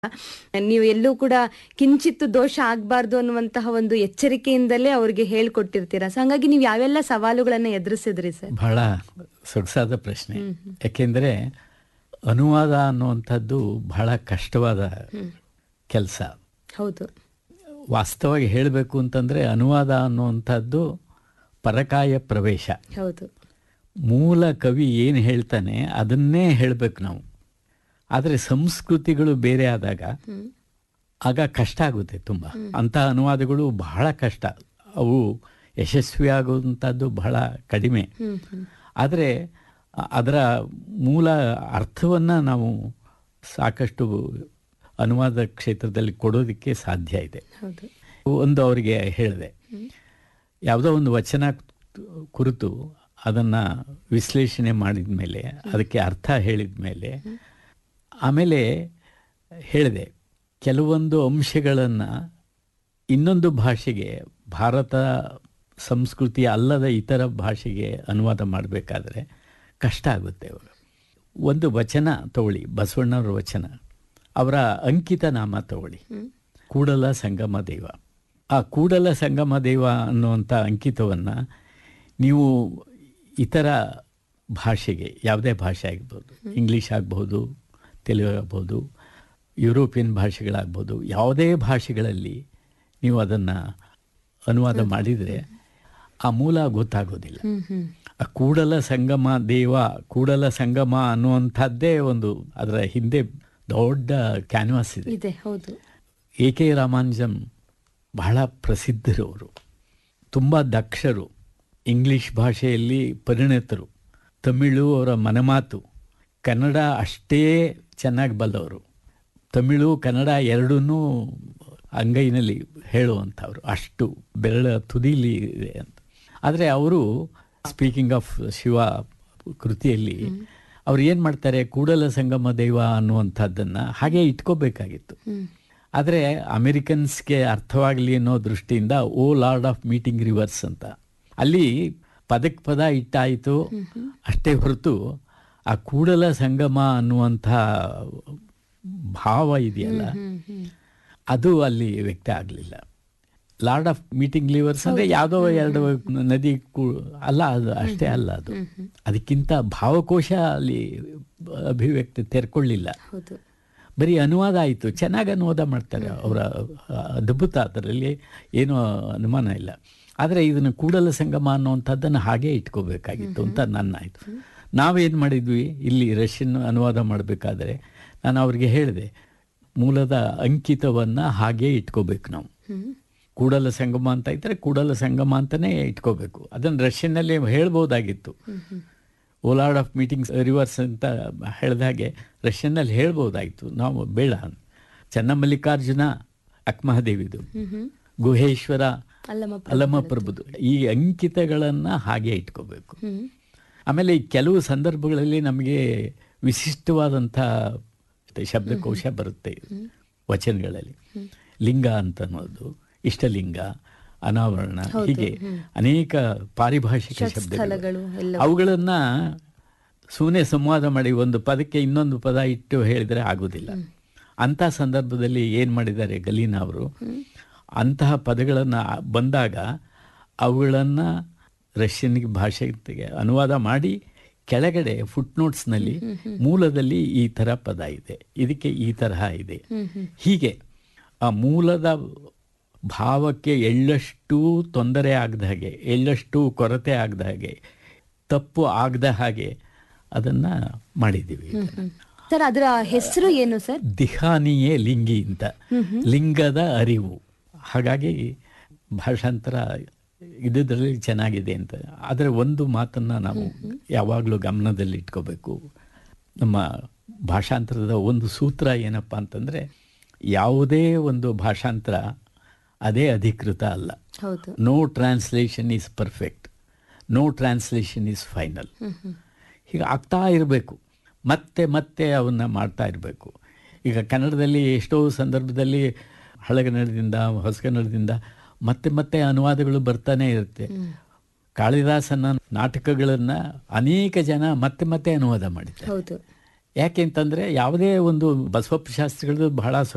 ನೀವು ಎಲ್ಲೂ ಕೂಡ ಕಿಂಚಿತ್ತು ದೋಷ ಆಗ್ಬಾರ್ದು ಅನ್ನುವಂತಹ ಒಂದು ಎಚ್ಚರಿಕೆಯಿಂದಲೇ ಅವ್ರಿಗೆ ಹೇಳ್ಕೊಟ್ಟಿರ್ತೀರಾ ಸೊ ಹಂಗಾಗಿ ನೀವು ಯಾವೆಲ್ಲ ಸವಾಲುಗಳನ್ನ ಎದುರಿಸಿದ್ರಿ ಸರ್ ಬಹಳ ಸೊಗಸಾದ ಪ್ರಶ್ನೆ ಯಾಕೆಂದರೆ ಅನುವಾದ ಅನ್ನುವಂಥದ್ದು ಬಹಳ ಕಷ್ಟವಾದ ಕೆಲಸ ಹೌದು ವಾಸ್ತವವಾಗಿ ಹೇಳಬೇಕು ಅಂತಂದರೆ ಅನುವಾದ ಅನ್ನುವಂಥದ್ದು ಪರಕಾಯ ಪ್ರವೇಶ ಹೌದು ಮೂಲ ಕವಿ ಏನು ಹೇಳ್ತಾನೆ ಅದನ್ನೇ ಹೇಳಬೇಕು ನಾವು ಆದರೆ ಸಂಸ್ಕೃತಿಗಳು ಬೇರೆ ಆದಾಗ ಆಗ ಕಷ್ಟ ಆಗುತ್ತೆ ತುಂಬ ಅಂಥ ಅನುವಾದಗಳು ಬಹಳ ಕಷ್ಟ ಅವು ಯಶಸ್ವಿಯಾಗುವಂಥದ್ದು ಬಹಳ ಕಡಿಮೆ ಹ್ಮ್ ಹ್ಮ್ ಆದರೆ ಅದರ ಮೂಲ ಅರ್ಥವನ್ನು ನಾವು ಸಾಕಷ್ಟು ಅನುವಾದ ಕ್ಷೇತ್ರದಲ್ಲಿ ಕೊಡೋದಕ್ಕೆ ಸಾಧ್ಯ ಇದೆ ಹೌದು ಒಂದು ಅವರಿಗೆ ಹೇಳಿದೆ ಯಾವುದೋ ಒಂದು ವಚನ ಕುರಿತು ಅದನ್ನು ವಿಶ್ಲೇಷಣೆ ಮಾಡಿದ ಮೇಲೆ ಅದಕ್ಕೆ ಅರ್ಥ ಹೇಳಿದ ಮೇಲೆ ಆಮೇಲೆ ಹೇಳಿದೆ ಕೆಲವೊಂದು ಅಂಶಗಳನ್ನು ಇನ್ನೊಂದು ಭಾಷೆಗೆ ಭಾರತ ಸಂಸ್ಕೃತಿ ಅಲ್ಲದ ಇತರ ಭಾಷೆಗೆ ಅನುವಾದ ಮಾಡಬೇಕಾದ್ರೆ ಕಷ್ಟ ಆಗುತ್ತೆ ಅವರು ಒಂದು ವಚನ ತಗೊಳ್ಳಿ ಬಸವಣ್ಣವ್ರ ವಚನ ಅವರ ಅಂಕಿತ ನಾಮ ತಗೊಳ್ಳಿ ಕೂಡಲ ಸಂಗಮ ದೇವ ಆ ಕೂಡಲ ಸಂಗಮ ದೇವ ಅನ್ನುವಂಥ ಅಂಕಿತವನ್ನು ನೀವು ಇತರ ಭಾಷೆಗೆ ಯಾವುದೇ ಭಾಷೆ ಆಗ್ಬೋದು ಇಂಗ್ಲೀಷ್ ಆಗ್ಬೋದು ತೆಲುಗು ಆಗ್ಬೋದು ಯುರೋಪಿಯನ್ ಭಾಷೆಗಳಾಗ್ಬೋದು ಯಾವುದೇ ಭಾಷೆಗಳಲ್ಲಿ ನೀವು ಅದನ್ನು ಅನುವಾದ ಮಾಡಿದರೆ ಆ ಮೂಲ ಗೊತ್ತಾಗೋದಿಲ್ಲ ಹ್ಮ್ ಹ್ಮ್ ಆ ಕೂಡಲ ಸಂಗಮ ದೇವ ಕೂಡಲ ಸಂಗಮ ಅನ್ನುವಂಥದ್ದೇ ಒಂದು ಅದರ ಹಿಂದೆ ದೊಡ್ಡ ಕ್ಯಾನ್ವಾಸ್ ಇದೆ ಇದೆ ಹೌದು ಎ ಕೆ ರಾಮಾನುಜಂ ಬಹಳ ಪ್ರಸಿದ್ಧರು ಅವರು ತುಂಬ ದಕ್ಷರು ಇಂಗ್ಲಿಷ್ ಭಾಷೆಯಲ್ಲಿ ಪರಿಣಿತರು ತಮಿಳು ಅವರ ಮನಮಾತು ಕನ್ನಡ ಅಷ್ಟೇ ಚೆನ್ನಾಗಿ ಬಲ್ಲವರು ತಮಿಳು ಕನ್ನಡ ಎರಡನ್ನೂ ಅಂಗೈನಲ್ಲಿ ಹೇಳುವಂಥವ್ರು ಅಷ್ಟು ಬೆರಳ ತುದಿಲಿ ಇದೆ ಅಂತ ಆದರೆ ಅವರು ಸ್ಪೀಕಿಂಗ್ ಆಫ್ ಶಿವ ಕೃತಿಯಲ್ಲಿ ಅವ್ರು ಏನು ಮಾಡ್ತಾರೆ ಕೂಡಲ ಸಂಗಮ ದೈವ ಅನ್ನುವಂಥದ್ದನ್ನು ಹಾಗೆ ಇಟ್ಕೋಬೇಕಾಗಿತ್ತು ಹ್ಮ್ ಆದರೆ ಅಮೆರಿಕನ್ಸ್ಗೆ ಅರ್ಥವಾಗಲಿ ಅನ್ನೋ ದೃಷ್ಟಿಯಿಂದ O lord of meeting rivers ಅಂತ ಅಲ್ಲಿ ಪದಕ್ಕೆ ಪದ ಇಟ್ಟಾಯಿತು ಅಷ್ಟೇ ಹೊರತು ಆ ಕೂಡಲ ಸಂಗಮ ಅನ್ನುವಂಥ ಭಾವ ಇದೆಯಲ್ಲ ಹ್ಮ್ ಹ್ಮ್ ಅದು ಅಲ್ಲಿ ವ್ಯಕ್ತ ಆಗಲಿಲ್ಲ ಲಾರ್ಡ್ ಆಫ್ ಮೀಟಿಂಗ್ ಲಿವರ್ಸ್ ಅಂದರೆ ಯಾವುದೋ ಎರಡು ನದಿ ಕೂ ಅಲ್ಲ ಅದು ಅಷ್ಟೇ ಅಲ್ಲ ಅದು ಅದಕ್ಕಿಂತ ಭಾವಕೋಶ ಅಲ್ಲಿ ಅಭಿವ್ಯಕ್ತಿ ತೆರ್ಕೊಳ್ಳಿಲ್ಲ ಹೌದು ಬರೀ ಅನುವಾದ ಆಯಿತು ಚೆನ್ನಾಗಿ ಅನುವಾದ ಮಾಡ್ತಾರೆ ಅವರ ಅದ್ಭುತ ಅದರಲ್ಲಿ ಏನೂ ಅನುಮಾನ ಇಲ್ಲ ಆದರೆ ಇದನ್ನು ಕೂಡಲ ಸಂಗಮ ಅನ್ನುವಂಥದ್ದನ್ನು ಹಾಗೇ ಇಟ್ಕೋಬೇಕಾಗಿತ್ತು ಅಂತ ನನ್ನ ಆಯಿತು ನಾವೇನು ಮಾಡಿದ್ವಿ ಇಲ್ಲಿ ರಷ್ಯನ್ ಅನುವಾದ ಮಾಡಬೇಕಾದ್ರೆ ನಾನು ಅವ್ರಿಗೆ ಹೇಳಿದೆ ಮೂಲದ ಅಂಕಿತವನ್ನು ಹಾಗೇ ಇಟ್ಕೋಬೇಕು ನಾವು ಹ್ಮ್ ಕೂಡಲ ಸಂಗಮ ಅಂತ ಇದ್ದರೆ ಕೂಡಲ ಸಂಗಮ ಅಂತಲೇ ಇಟ್ಕೋಬೇಕು ಅದನ್ನು ರಷ್ಯನ್ನಲ್ಲಿ ಹೇಳ್ಬೋದಾಗಿತ್ತು ಓಲಾರ್ಡ್ ಆಫ್ ಮೀಟಿಂಗ್ಸ್ ರಿವರ್ಸ್ ಅಂತ ಹೇಳಿದ ಹಾಗೆ ರಷ್ಯನ್ನಲ್ಲಿ ಹೇಳ್ಬೋದಾಗಿತ್ತು ನಾವು ಬೇಡ ಚನ್ನಮಲ್ಲಿಕಾರ್ಜುನ ಅಕ್ಮಹದೇವಿದು ಹ್ಮ್ ಹ್ಮ್ ಗುಹೇಶ್ವರ ಅಲ್ಲಮ್ಮ ಅಲ್ಲಮ ಪ್ರಭುದು ಈ ಅಂಕಿತಗಳನ್ನು ಹಾಗೆ ಇಟ್ಕೋಬೇಕು ಹ್ಮ್ ಆಮೇಲೆ ಈ ಕೆಲವು ಸಂದರ್ಭಗಳಲ್ಲಿ ನಮಗೆ ವಿಶಿಷ್ಟವಾದಂಥ ಶಬ್ದಕೋಶ ಬರುತ್ತೆ ವಚನಗಳಲ್ಲಿ ಲಿಂಗ ಅಂತ ಅನ್ನೋದು ಇಷ್ಟಲಿಂಗ ಅನಾವರಣ ಹೀಗೆ ಅನೇಕ ಪಾರಿಭಾಷಿಕ ಶಬ್ದಗಳು ಸ್ಥಳಗಳು ಎಲ್ಲ ಅವುಗಳನ್ನು ಸುಮ್ಮನೆ ಸಂವಾದ ಮಾಡಿ ಒಂದು ಪದಕ್ಕೆ ಇನ್ನೊಂದು ಪದ ಇಟ್ಟು ಹೇಳಿದರೆ ಆಗೋದಿಲ್ಲ ಅಂಥ ಸಂದರ್ಭದಲ್ಲಿ ಏನು ಮಾಡಿದ್ದಾರೆ ಗಲೀನಾ ಅವರು ಅಂತಹ ಪದಗಳನ್ನು ಬಂದಾಗ ಅವುಗಳನ್ನು ರಷ್ಯನ್ ಭಾಷೆಗೆ ಅನುವಾದ ಮಾಡಿ ಕೆಳಗಡೆ ಫುಟ್ನೋಟ್ಸ್ನಲ್ಲಿ ಮೂಲದಲ್ಲಿ ಈ ಥರ ಪದ ಇದೆ ಇದಕ್ಕೆ ಈ ತರಹ ಇದೆ ಹೀಗೆ ಆ ಮೂಲದ ಭಾವಕ್ಕೆ ಎಳ್ಳಷ್ಟು ತೊಂದರೆ ಆಗದ ಹಾಗೆ ಎಳ್ಳಷ್ಟು ಕೊರತೆ ಆಗದ ಹಾಗೆ ತಪ್ಪು ಆಗದ ಹಾಗೆ ಅದನ್ನು ಮಾಡಿದ್ದೀವಿ ಸರ್ ಅದರ ಹೆಸರು ಏನು ಸರ್ ದಿಹಾನಿಯೇ ಲಿಂಗಿ ಅಂತ ಲಿಂಗದ ಅರಿವು ಹಾಗಾಗಿ ಭಾಷಾಂತರ ಇದ್ರಲ್ಲಿ ಚೆನ್ನಾಗಿದೆ ಅಂತ ಆದರೆ ಒಂದು ಮಾತನ್ನು ನಾವು ಯಾವಾಗಲೂ ಗಮನದಲ್ಲಿ ಇಟ್ಕೋಬೇಕು ನಮ್ಮ ಭಾಷಾಂತರದ ಒಂದು ಸೂತ್ರ ಏನಪ್ಪ ಅಂತಂದರೆ ಯಾವುದೇ ಒಂದು ಭಾಷಾಂತರ ಅದೇ ಅಧಿಕೃತ ಅಲ್ಲ ಹೌದು no translation is perfect no translation is final ಹೀಗೆ ಆಗ್ತಾ ಇರಬೇಕು ಮತ್ತೆ ಮತ್ತೆ ಅವನ್ನ ಮಾಡ್ತಾ ಇರಬೇಕು ಈಗ ಕನ್ನಡದಲ್ಲಿ ಎಷ್ಟೋ ಸಂದರ್ಭದಲ್ಲಿ ಹಳಗನ್ನಡದಿಂದ ಹೊಸಗನ್ನಡದಿಂದ ಮತ್ತೆ ಮತ್ತೆ ಅನುವಾದಗಳು ಬರ್ತಾನೆ ಇರುತ್ತೆ ಕಾಳಿದಾಸನ ನಾಟಕಗಳನ್ನು ಅನೇಕ ಜನ ಮತ್ತೆ ಮತ್ತೆ ಅನುವಾದ ಮಾಡಿದ್ದಾರೆ ಹೌದು ಯಾಕೆ ಅಂತಂದರೆ ಯಾವುದೇ ಒಂದು ಬಸವಪ್ಪ ಶಾಸ್ತ್ರಿಗಳದ್ದು ಬಹಳ